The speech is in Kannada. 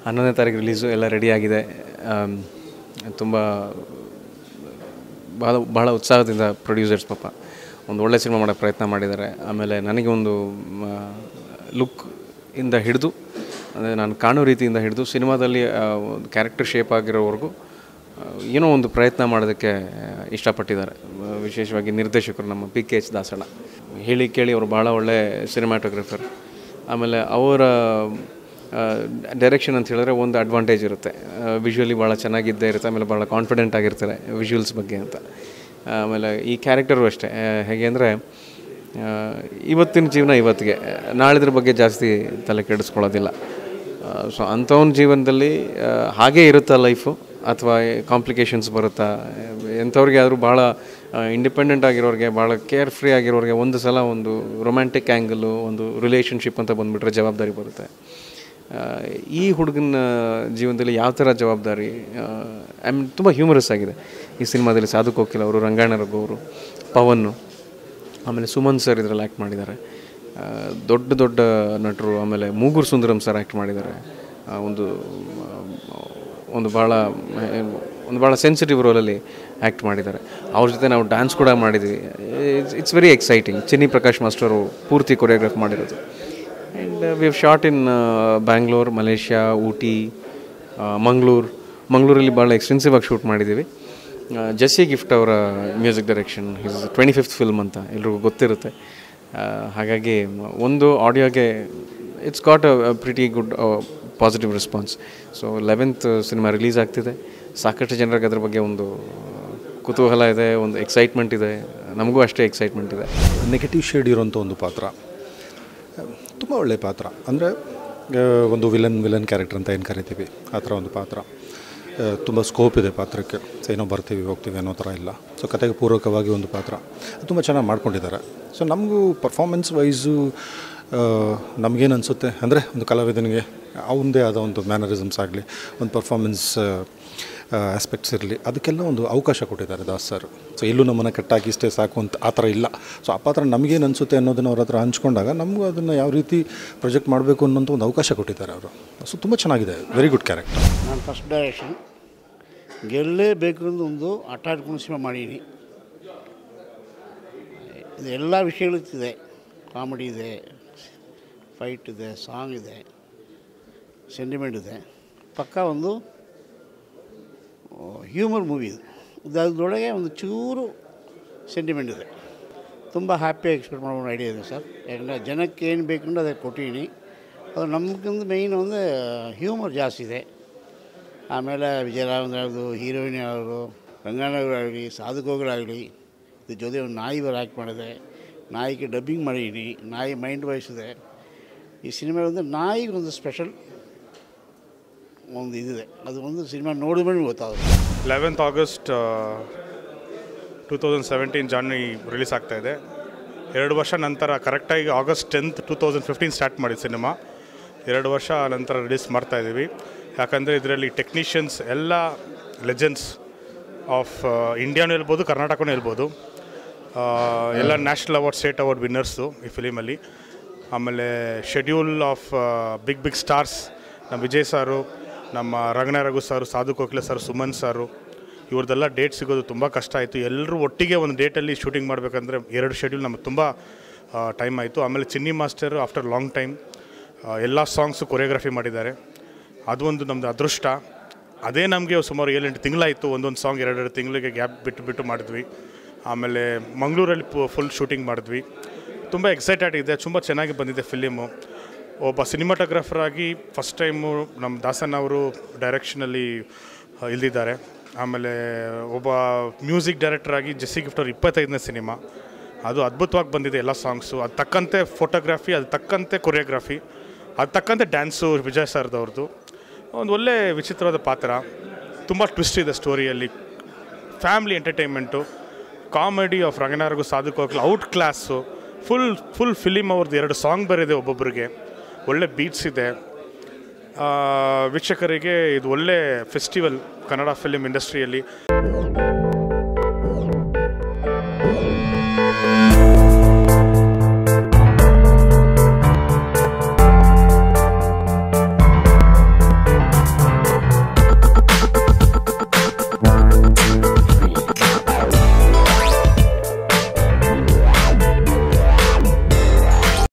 ಹನ್ನೊಂದನೇ ತಾರೀಕು ರಿಲೀಸು ಎಲ್ಲ ರೆಡಿ ಆಗಿದೆ ತುಂಬ ಭಾಳ ಭಾಳ ಉತ್ಸಾಹದಿಂದ ಪ್ರೊಡ್ಯೂಸರ್ಸ್ ಪಾಪ ಒಂದು ಒಳ್ಳೆ ಸಿನಿಮಾ ಮಾಡೋಕ್ಕೆ ಪ್ರಯತ್ನ ಮಾಡಿದ್ದಾರೆ ಆಮೇಲೆ ನನಗೆ ಒಂದು ಲುಕ್ ಇಂದ ಹಿಡಿದು ಅಂದರೆ ನಾನು ಕಾಣೋ ರೀತಿಯಿಂದ ಹಿಡಿದು ಸಿನಿಮಾದಲ್ಲಿ ಒಂದು ಕ್ಯಾರೆಕ್ಟರ್ ಶೇಪ್ ಆಗಿರೋವರೆಗೂ ಆ, ಏನೋ ಒಂದು ಪ್ರಯತ್ನ ಮಾಡೋದಕ್ಕೆ ಇಷ್ಟಪಟ್ಟಿದ್ದಾರೆ ಆ, ವಿಶೇಷವಾಗಿ ನಿರ್ದೇಶಕರು ನಮ್ಮ ಪಿ ಕೆ ಎಚ್ ದಾಸಣ್ಣ ಹೇಳಿ ಕೇಳಿ ಅವರು ಭಾಳ ಒಳ್ಳೆ ಸಿನಿಮಾಟೋಗ್ರಫರ್ ಆಮೇಲೆ ಅವರ ಡೈರೆಕ್ಷನ್ ಅಂತ ಹೇಳಿದ್ರೆ ಒಂದು ಅಡ್ವಾಂಟೇಜ್ ಇರುತ್ತೆ ವಿಜುವಲಿ ಭಾಳ ಚೆನ್ನಾಗಿದ್ದೇ ಇರುತ್ತೆ ಆಮೇಲೆ ಭಾಳ ಕಾನ್ಫಿಡೆಂಟ್ ಆಗಿರ್ತಾರೆ ವಿಜುವಲ್ಸ್ ಬಗ್ಗೆ ಅಂತ ಆಮೇಲೆ ಈ ಕ್ಯಾರೆಕ್ಟರು ಅಷ್ಟೇ ಆ, ಹೇಗೆ ಅಂದರೆ ಇವತ್ತಿನ ಜೀವನ ಇವತ್ತಿಗೆ ನಾಳಿದ್ರ ಬಗ್ಗೆ ಜಾಸ್ತಿ ತಲೆ ಕೆಡಿಸ್ಕೊಳ್ಳೋದಿಲ್ಲ ಸೊ ಅಂಥವನ ಜೀವನದಲ್ಲಿ ಆ, ಹಾಗೇ ಇರುತ್ತಾ ಲೈಫು ಅಥವಾ ಕಾಂಪ್ಲಿಕೇಶನ್ಸ್ ಬರುತ್ತಾ ಎಂಥವ್ರಿಗೆ ಆದರೂ ಭಾಳ ಇಂಡಿಪೆಂಡೆಂಟ್ ಆಗಿರೋರಿಗೆ ಭಾಳ ಕೇರ್ ಫ್ರೀ ಆಗಿರೋರಿಗೆ ಒಂದು ಸಲ ಒಂದು ರೊಮ್ಯಾಂಟಿಕ್ ಆ್ಯಂಗಲು ಒಂದು ರಿಲೇಷನ್ಶಿಪ್ ಅಂತ ಬಂದುಬಿಟ್ರೆ ಜವಾಬ್ದಾರಿ ಬರುತ್ತೆ ಆ, ಈ ಹುಡುಗನ ಜೀವನದಲ್ಲಿ ಯಾವ ಥರ ಜವಾಬ್ದಾರಿ ಐ ಮೀನ್ ತುಂಬ ಹ್ಯೂಮರಸ್ ಆಗಿದೆ ಈ ಸಿನಿಮಾದಲ್ಲಿ ಸಾಧು ಕೋಕಿಲ್ ಅವರು ರಂಗಾಯಣ ರಘು ಅವರು ಪವನ್ನು ಆಮೇಲೆ ಸುಮನ್ ಸರ್ ಇದರಲ್ಲಿ ಆ್ಯಕ್ಟ್ ಮಾಡಿದ್ದಾರೆ ಆ, ದೊಡ್ಡ ದೊಡ್ಡ ನಟರು ಆಮೇಲೆ ಮೂಗೂರು ಸುಂದರಂ ಸರ್ ಆ್ಯಕ್ಟ್ ಮಾಡಿದ್ದಾರೆ ಆ, ಒಂದು ಆ, ಒಂದು ಭಾಳ ಒಂದು ಭಾಳ ಸೆನ್ಸಿಟಿವ್ ರೋಲಲ್ಲಿ ಆ್ಯಕ್ಟ್ ಮಾಡಿದ್ದಾರೆ ಅವ್ರ ಜೊತೆ ನಾವು ಡ್ಯಾನ್ಸ್ ಕೂಡ ಮಾಡಿದ್ವಿ it's it's very exciting Chinni Prakash master ಪೂರ್ತಿ ಕೊರಿಯೋಗ್ರಾಫ್ ಮಾಡಿರೋದು and we have shot in Bangalore Malaysia Ooty Mangaluru ಮಂಗಳೂರಲ್ಲಿ ಭಾಳ ಎಕ್ಸ್ಟೆನ್ಸಿವ್ ಆಗಿ ಶೂಟ್ ಮಾಡಿದ್ದೀವಿ ಆ, ಜೆಸ್ಸಿ ಗಿಫ್ಟ್ ಅವರ music direction his twenty fifth film ಅಂತ ಎಲ್ರಿಗೂ ಗೊತ್ತಿರುತ್ತೆ ಆ, ಹಾಗಾಗಿ ಒಂದು ಆಡಿಯೋಗೆ it's got a pretty good positive response so eleventh cinema release ಆಗ್ತಿದೆ ಸಾಕಷ್ಟು ಜನರಿಗೆ ಅದ್ರ ಬಗ್ಗೆ ಒಂದು ಕುತೂಹಲ ಇದೆ ಒಂದು ಎಕ್ಸೈಟ್ಮೆಂಟ್ ಇದೆ ನಮಗೂ ಅಷ್ಟೇ ಎಕ್ಸೈಟ್ಮೆಂಟ್ ಇದೆ ನೆಗೆಟಿವ್ ಶೇಡ್ ಇರೋಂಥ ಒಂದು ಪಾತ್ರ ತುಂಬ ಒಳ್ಳೆಯ ಪಾತ್ರ ಅಂದರೆ ಒಂದು ವಿಲನ್ ವಿಲನ್ ಕ್ಯಾರೆಕ್ಟರ್ ಅಂತ ಏನು ಕರಿತೀವಿ ಆ ಥರ ಒಂದು ಪಾತ್ರ ತುಂಬ ಸ್ಕೋಪ್ ಇದೆ ಪಾತ್ರಕ್ಕೆ ಸೊ ಏನೋ ಬರ್ತೀವಿ ಹೋಗ್ತೀವಿ ಅನ್ನೋ ಥರ ಇಲ್ಲ ಸೊ ಕತೆಗೆ ಪೂರಕವಾಗಿ ಒಂದು ಪಾತ್ರ ತುಂಬ ಚೆನ್ನಾಗಿ ಮಾಡ್ಕೊಂಡಿದ್ದಾರೆ ಸೊ ನಮಗೂ ಪರ್ಫಾರ್ಮೆನ್ಸ್ ವೈಸು ನಮಗೇನು ಅನಿಸುತ್ತೆ ಅಂದರೆ ಒಂದು ಕಲಾವಿದನಿಗೆ ಅವನದೇ ಆದ ಒಂದು ಮ್ಯಾನರಿಸಮ್ಸ್ ಆಗಲಿ ಒಂದು ಪರ್ಫಾರ್ಮೆನ್ಸ್ ಆಸ್ಪೆಕ್ಟ್ಸ್ ಇರಲಿ ಅದಕ್ಕೆಲ್ಲ ಒಂದು ಅವಕಾಶ ಕೊಟ್ಟಿದ್ದಾರೆ ದಾಸ್ ಸರ್ ಸೊ ಎಲ್ಲೂ ನಮ್ಮನ್ನು ಕಟ್ಟಾಕಿ ಇಷ್ಟೇ ಸಾಕು ಅಂತ ಆ ಥರ ಇಲ್ಲ ಸೊ ಆ ಪಾತ್ರ ನಮಗೇನು ಅನಿಸುತ್ತೆ ಅನ್ನೋದನ್ನು ಅವ್ರ ಹತ್ರ ಹಂಚ್ಕೊಂಡಾಗ ನಮಗೂ ಅದನ್ನು ಯಾವ ರೀತಿ ಪ್ರೊಜೆಕ್ಟ್ ಮಾಡಬೇಕು ಅನ್ನೋಂಥ ಒಂದು ಅವಕಾಶ ಕೊಟ್ಟಿದ್ದಾರೆ ಅವರು ಸೊ ತುಂಬ ಚೆನ್ನಾಗಿದೆ ವೆರಿ ಗುಡ್ ಕ್ಯಾರೆಕ್ಟರ್ ನಾನು ಫಸ್ಟ್ ಡೈರೆಕ್ಷನ್ ಗೆಲ್ಲೇಬೇಕು ಅಂತ ಒಂದು ಆಟ ಆಡ್ಕೊಂಡು ಸಿನಿಮಾ ಮಾಡೀನಿ ಇದು ಎಲ್ಲ ವಿಷಯಗಳು ಇದೆ ಕಾಮಿಡಿ ಇದೆ ಫೈಟ್ ಇದೆ ಸಾಂಗ್ ಇದೆ ಸೆಂಟಿಮೆಂಟ್ ಇದೆ ಪಕ್ಕ ಒಂದು ಹ್ಯೂಮರ್ ಮೂವಿ ಇದು ಇದು ಅದ್ರೊಳಗೆ ಒಂದು ಚೂರು ಸೆಂಟಿಮೆಂಟ್ ಇದೆ ತುಂಬ ಹ್ಯಾಪಿಯಾಗಿ ಎಕ್ಸ್ಪೆಕ್ಟ್ ಮಾಡೋ ಐಡಿಯಾ ಇದೆ ಸರ್ ಯಾಕಂದರೆ ಜನಕ್ಕೆ ಏನು ಬೇಕಂದ್ರೆ ಅದಕ್ಕೆ ಕೊಟ್ಟಿದ್ದೀನಿ ಅದು ನಮಗಿಂತ ಮೇಯ್ನ್ ಒಂದು ಹ್ಯೂಮರ್ ಜಾಸ್ತಿ ಇದೆ ಆಮೇಲೆ ವಿಜಯರಾಘವೇಂದ್ರ ಅವ್ರದ್ದು ಹೀರೋಯಿನ್ ಅವರು ರಂಗಣ್ಣವರಾಗಲಿ ಸಾಧುಕೋಗಳಾಗಲಿ ಇದ್ರ ಜೊತೆ ಒಂದು ನಾಯಿ ಬರ ಆ್ಯಕ್ಟ್ ಮಾಡಿದೆ ನಾಯಿಗೆ ಡಬ್ಬಿಂಗ್ ಮಾಡಿದ್ದೀನಿ ನಾಯಿ ಮೈಂಡ್ ವಾಯ್ಸ್ ಇದೆ ಈ ಸಿನಿಮಾ ಒಂದು ನಾಯಿಗೆ ಒಂದು ಸ್ಪೆಷಲ್ ಒಂದು ಇದಿದೆ ಅದು ಒಂದು ಸಿನಿಮಾ ನೋಡಿದ್ಮೇಲೆ ಗೊತ್ತಾಗುತ್ತೆ eleventh August two thousand seventeen January release ಆಗ್ತಾ ಇದೆ ಎರಡು ವರ್ಷ ನಂತರ ಕರೆಕ್ಟಾಗಿ August tenth two thousand fifteen start ಮಾಡಿದ ಸಿನಿಮಾ ಎರಡು ವರ್ಷ ನಂತರ ರಿಲೀಸ್ ಮಾಡ್ತಾ ಇದ್ದೀವಿ ಯಾಕಂದರೆ ಇದರಲ್ಲಿ ಟೆಕ್ನಿಷಿಯನ್ಸ್ ಎಲ್ಲ ಲೆಜೆಂಡ್ಸ್ ಆಫ್ ಇಂಡಿಯಾನೂ ಹೇಳ್ಬೋದು ಕರ್ನಾಟಕನೂ ಹೇಳ್ಬೋದು ಆ, ಎಲ್ಲ national award state award winners ಈ ಫಿಲಿಮಲ್ಲಿ ಆಮೇಲೆ schedule of big big stars ನಮ್ಮ ವಿಜಯ್ ಸಾರು ನಮ್ಮ ರಂಗನ ರಘು ಸಾರು ಸಾಧು ಕೋಕಿಲ ಸರ್ ಸುಮನ್ ಸಾರು ಇವ್ರದ್ದೆಲ್ಲ ಡೇಟ್ ಸಿಗೋದು ತುಂಬ ಕಷ್ಟ ಆಯಿತು ಎಲ್ಲರೂ ಒಟ್ಟಿಗೆ ಒಂದು ಡೇಟಲ್ಲಿ ಶೂಟಿಂಗ್ ಮಾಡಬೇಕಂದ್ರೆ ಎರಡು ಶೆಡ್ಯೂಲ್ ನಮಗೆ ತುಂಬ ಟೈಮ್ ಆಯಿತು ಆಮೇಲೆ Chinni master after long time ಎಲ್ಲ ಸಾಂಗ್ಸು ಕೊರಿಯೋಗ್ರಫಿ ಮಾಡಿದ್ದಾರೆ ಅದು ಒಂದು ನಮ್ಮದು ಅದೃಷ್ಟ ಅದೇ ನಮಗೆ ಸುಮಾರು ಏಳೆಂಟು ತಿಂಗಳಾಯಿತು ಒಂದೊಂದು ಸಾಂಗ್ ಎರಡೆರಡು ತಿಂಗಳಿಗೆ ಗ್ಯಾಪ್ ಬಿಟ್ಟು ಬಿಟ್ಟು ಮಾಡಿದ್ವಿ ಆಮೇಲೆ ಮಂಗಳೂರಲ್ಲಿ ಫುಲ್ ಶೂಟಿಂಗ್ ಮಾಡಿದ್ವಿ ತುಂಬ ಎಕ್ಸೈಟೆಡ್ ಇದೆ ತುಂಬ ಚೆನ್ನಾಗಿ ಬಂದಿದೆ ಫಿಲಿಮು ಒಬ್ಬ ಸಿನಿಮಾಟೋಗ್ರಾಫರ್ ಆಗಿ ಫಸ್ಟ್ ಟೈಮು ನಮ್ಮ ದಾಸನ್ ಅವರು ಡೈರೆಕ್ಷನಲ್ಲಿ ಇಲ್ದಿದ್ದಾರೆ ಆಮೇಲೆ ಒಬ್ಬ ಮ್ಯೂಸಿಕ್ ಡೈರೆಕ್ಟರ್ ಆಗಿ ಜೆಸ್ಸಿ ಗಿಫ್ಟ್ ಅವ್ರ ಇಪ್ಪತ್ತೈದನೇ ಸಿನಿಮಾ ಅದು ಅದ್ಭುತವಾಗಿ ಬಂದಿದೆ ಎಲ್ಲ ಸಾಂಗ್ಸು ಅದು ತಕ್ಕಂತೆ ಫೋಟೋಗ್ರಫಿ ಅದು ತಕ್ಕಂತೆ ಕೊರಿಯೋಗ್ರಫಿ ಅದು ತಕ್ಕಂತೆ ಡ್ಯಾನ್ಸು ವಿಜಯ್ ಸರ್ದವ್ರದ್ದು ಒಂದು ಒಳ್ಳೆ ವಿಚಿತ್ರವಾದ ಪಾತ್ರ ತುಂಬ ಟ್ವಿಸ್ಟ್ ಇದೆ ಸ್ಟೋರಿಯಲ್ಲಿ ಫ್ಯಾಮ್ಲಿ ಎಂಟರ್ಟೈನ್ಮೆಂಟು ಕಾಮಿಡಿ ಆಫ್ ರಂಗನಾರ್ಗು ಸಾಧುಕ್ ಹೋಗ್ಲಿ out class full full film ಅವ್ರದ್ದು ಎರಡು ಸಾಂಗ್ ಬರಿದೆ ಒಬ್ಬೊಬ್ಬರಿಗೆ ಒಳ್ಳೆ ಬೀಟ್ಸ್ ಇದೆ ಆ, ವೀಕ್ಷಕರಿಗೆ ಇದು ಒಳ್ಳೆ ಫೆಸ್ಟಿವಲ್ ಕನ್ನಡ ಫಿಲಿಮ್ ಇಂಡಸ್ಟ್ರಿಯಲ್ಲಿ